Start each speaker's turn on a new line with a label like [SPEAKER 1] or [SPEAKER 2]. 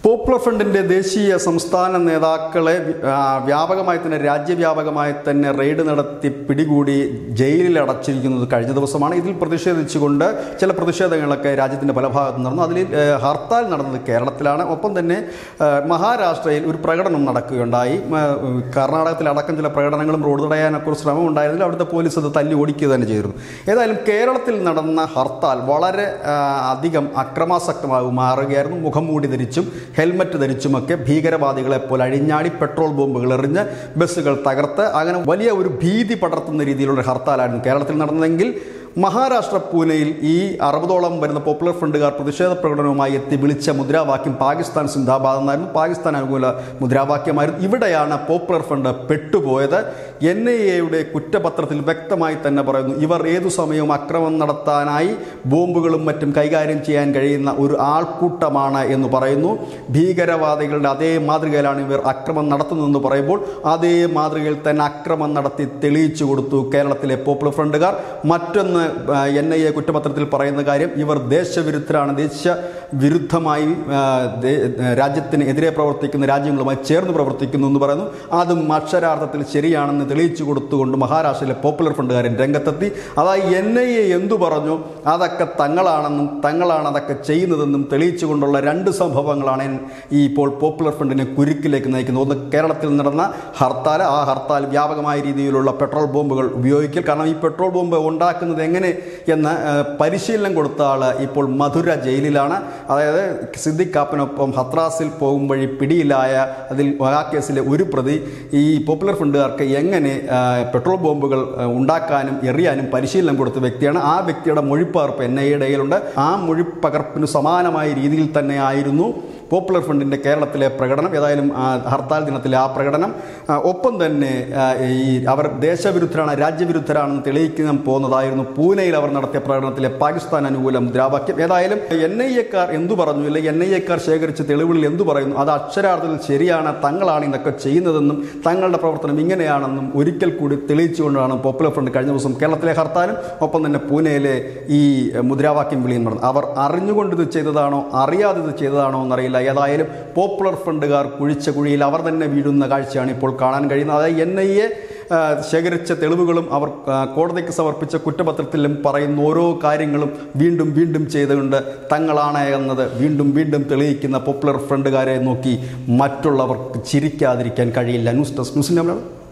[SPEAKER 1] popular ഫ്രണ്ടിന്റെ ദേശീയ സംസ്ഥാന നേതാക്കളെ ആ, വ്യാപകമായി തന്നെ രാജ്യവ്യാപകമായി തന്നെ റെയ്ഡ് നടത്തി പിടികൂടി ജയിലിൽ അടച്ചിരിക്കുന്നത് കഴിഞ്ഞ ദിവസമാണ് ഇതിൽ പ്രതിഷേധിച്ചുകൊണ്ട് ചില പ്രതിഷേധങ്ങളൊക്കെ രാജ്യത്തിന്റെ പല ഭാഗത്തും നടന്നു അതിൽ ഏ, ഹർത്താൽ നടന്നത് കേരളത്തിലാണ് ഒപ്പം തന്നെ ഏ, മഹാരാഷ്ട്രയിൽ ഒരു പ്രകടനം നടക്കുകയുണ്ടായി മ, കർണാടകത്തിൽ അടക്കം ചില പ്രകടനങ്ങളും റോഡ് തടയാനൊക്കെ ഒരു ശ്രമം ഉണ്ടായിരുന്നില്ല അവിടുത്തെ പോലീസ് അത് തല്ലി ഓടിക്കുക തന്നെ ചെയ്തിരുന്നു ഏതായാലും കേരളത്തിൽ നടന്ന ഹർത്താൽ വളരെ ആ, അധികം അക്രമാസക്തമായി മാറുകയായിരുന്നു മുഖം മൂടി ധരിച്ചും ഹെൽമറ്റ് ധരിച്ചുമൊക്കെ ഭീകരവാദികളെ പോലെ അഴിഞ്ഞാടി പെട്രോൾ ബോംബുകൾ എറിഞ്ഞ് ബസ്സുകൾ തകർത്ത് അങ്ങനെ വലിയ ഒരു ഭീതി പടർത്തുന്ന രീതിയിലുള്ള ഒരു ഹർത്താലായിരുന്നു കേരളത്തിൽ നടന്നതെങ്കിൽ മഹാരാഷ്ട്ര പൂനെയിൽ ഈ അറുപതോളം വരുന്ന പോപ്പുലർ ഫ്രണ്ടുകാർ പ്രതിഷേധ പ്രകടനവുമായി എത്തി വിളിച്ച മുദ്രാവാക്യം പാകിസ്ഥാൻ സിന്ദാബാദ് എന്നായിരുന്നു പാകിസ്ഥാൻ അനുകൂല മുദ്രാവാക്യമായിരുന്നു ഇവിടെയാണ് പോപ്പുലർ ഫ്രണ്ട് പെട്ടുപോയത് എൻ ഐ എയുടെ കുറ്റപത്രത്തിൽ വ്യക്തമായി തന്നെ പറയുന്നു ഇവർ ഏതു സമയവും അക്രമം നടത്താനായി ബോംബുകളും മറ്റും കൈകാര്യം ചെയ്യാൻ കഴിയുന്ന ഒരു ആൾക്കൂട്ടമാണ് എന്ന് പറയുന്നു ഭീകരവാദികളുടെ അതേ മാതൃകയിലാണ് ഇവർ അക്രമം നടത്തുന്നതെന്ന് പറയുമ്പോൾ അതേ മാതൃകയിൽ തന്നെ അക്രമം നടത്തി തെളിയിച്ചു കൊടുത്തു കേരളത്തിലെ പോപ്പുലർ ഫ്രണ്ടുകാർ മറ്റൊന്ന് എൻ ഐ എ കുറ്റപത്രത്തിൽ പറയുന്ന കാര്യം ഇവർ ദേശവിരുദ്ധരാണ് ദേശ വിരുദ്ധമായി ആ, ദേ- രാജ്യത്തിന് എതിരെ പ്രവർത്തിക്കുന്ന രാജ്യങ്ങളുമായി ചേർന്ന് പ്രവർത്തിക്കുന്നു എന്ന് പറയുന്നു അതും അക്ഷരാർത്ഥത്തിൽ ശരിയാണെന്ന് തെളിയിച്ചു കൊടുത്തുകൊണ്ട് മഹാരാഷ്ട്രയിലെ പോപ്പുലർ ഫ്രണ്ടുകാരൻ രംഗത്തെത്തി അതായത് എൻ ഐ എ എന്തു പറഞ്ഞു അതൊക്കെ തങ്ങളാണെന്നും തങ്ങളാണ് അതൊക്കെ ചെയ്യുന്നതെന്നും തെളിയിച്ചുകൊണ്ടുള്ള രണ്ട് സംഭവങ്ങളാണ് ഈ ഇപ്പോൾ പോപ്പുലർ ഫ്രണ്ടിനെ കുരുക്കിലേക്ക് നയിക്കുന്നത് ഒന്ന് കേരളത്തിൽ നടന്ന ഹർത്താൽ ആ ഹർത്താൽ വ്യാപകമായ രീതിയിലുള്ള പെട്രോൾ ബോംബുകൾ ഉപയോഗിക്കൽ കാരണം ഈ പെട്രോൾ ബോംബ് ഉണ്ടാക്കുന്നത് എങ്ങനെ എന്ന് ആ, പരിശീലനം കൊടുത്ത ആൾ ഇപ്പോൾ മധുര ജയിലിലാണ് അതായത് സിദ്ദിഖ് കാപ്പനൊപ്പം ഹത്രാസിൽ പോകും വഴി പിടിയിലായ അതിൽ ആ കേസിലെ ഒരു പ്രതി ഈ പോപ്പുലർ ഫ്രണ്ടുകാർക്ക് എങ്ങനെ ആ, പെട്രോൾ ബോംബുകൾ ആ, ഉണ്ടാക്കാനും എറിയാനും പരിശീലനം കൊടുത്ത വ്യക്തിയാണ് ആ വ്യക്തിയുടെ മൊഴിപ്പകർപ്പ് എൻ ഐ എയുടെ കയ്യിലുണ്ട് ആ മൊഴിപ്പകർപ്പിന് സമാനമായ രീതിയിൽ തന്നെ ആയിരുന്നു പോപ്പുലർ ഫ്രണ്ടിൻ്റെ കേരളത്തിലെ പ്രകടനം ഏതായാലും ആ, ഹർത്താൽ ദിനത്തിലെ ആ പ്രകടനം ആ, ഒപ്പം തന്നെ ആ, ഈ അവർ ദേശവിരുദ്ധരാണ് രാജ്യവിരുദ്ധരാണെന്ന് തെളിയിക്കാൻ പോകുന്നതായിരുന്നു പൂനെയിൽ അവർ നടത്തിയ പ്രകടനത്തിലെ പാകിസ്ഥാൻ അനുകൂല മുദ്രാവാക്യം ഏതായാലും എൻ ഐ എക്കാർ എന്തു പറഞ്ഞു അല്ലെങ്കിൽ എൻ ഐ എക്കാർ ശേഖരിച്ച തെളിവുകളിൽ എന്തു പറയുന്നു അത് അക്ഷരാർത്ഥത്തിൽ ശരിയാണ് തങ്ങളാണ് ഇതൊക്കെ ചെയ്യുന്നതെന്നും തങ്ങളുടെ പ്രവർത്തനം ഇങ്ങനെയാണെന്നും ഒരിക്കൽ കൂടി തെളിയിച്ചുകൊണ്ടാണ് പോപ്പുലർ ഫ്രണ്ട് കഴിഞ്ഞ ദിവസം കേരളത്തിലെ ഹർത്താലും ഒപ്പം തന്നെ പൂനെയിലെ ഈ മുദ്രാവാക്യം വിളിയും നടന്നത് അവർ അറിഞ്ഞുകൊണ്ട് ഇത് ചെയ്തതാണോ അറിയാതെ ഇത് ചെയ്തതാണോ എന്നറിയില്ല ഏതായാലും പോപ്പുലർ ഫ്രണ്ടുകാർ കുഴിച്ച കുഴിയിൽ അവർ തന്നെ വീഴുന്ന കാഴ്ചയാണ് ഇപ്പോൾ കാണാൻ കഴിയുന്നത് അതായത് എൻ ഐ എ ശേഖരിച്ച തെളിവുകളും അവർ ആ, കോടതിക്ക് സമർപ്പിച്ച കുറ്റപത്രത്തിലും പറയുന്ന ഓരോ കാര്യങ്ങളും വീണ്ടും വീണ്ടും ചെയ്തുകൊണ്ട് തങ്ങളാണ് എന്നത് വീണ്ടും വീണ്ടും തെളിയിക്കുന്ന പോപ്പുലർ ഫ്രണ്ടുകാരെ നോക്കി മറ്റുള്ളവർക്ക് ചിരിക്കാതിരിക്കാൻ കഴിയില്ല ന്യൂസ് ഡെസ്ക് ന്യൂസിൻ്റെ